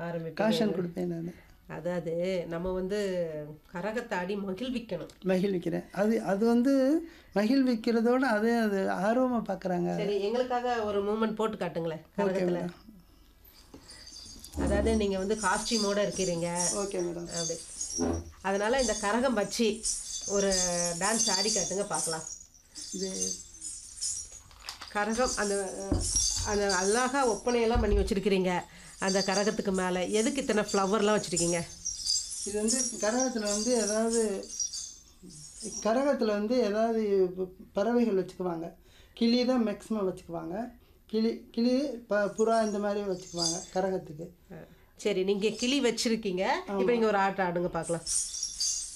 ஆரம்பிப்பீங்க காஷன் கொடுப்பேன் நான் அதாவது நம்ம வந்து கரகத்தை ஆடி மகிழ்விக்கணும் மகிழ்விக்கிறேன் அது அது வந்து மகிழ்விக்கிறதோட அதே அது ஆர்வமாக பார்க்குறாங்க சரி எங்களுக்காக ஒரு மூமெண்ட் போட்டு காட்டுங்களேன் கரகத்துல அதாவது நீங்க வந்து காஸ்டியூமோட இருக்கிறீங்க ஓகே மேடம் அப்படி அதனால இந்த கரகம் வச்சு ஒரு டான்ஸ் ஆடி காட்டுங்க பார்க்கலாம் இது கரகம் அந்த அஹ், அந்த அழகா ஒப்பனையெல்லாம் பண்ணி வச்சிருக்கிறீங்க அந்த கரகத்துக்கு மேலே எதுக்கு இத்தனை ஃப்ளவர்லாம் வச்சுருக்கீங்க இது வந்து கரகத்தில் வந்து ஏதாவது கரகத்தில் வந்து ஏதாவது ப- பறவைகள் வச்சுக்குவாங்க கிளி தான் மேக்ஸிமம் வச்சுக்குவாங்க கிளி கிளி ப புறா இந்த மாதிரி வச்சுக்குவாங்க கரகத்துக்கு சரி நீங்கள் கிளி வச்சிருக்கீங்க இப்போ நீங்கள் ஒரு ஆட்டம் ஆடுங்க பார்க்கலாம்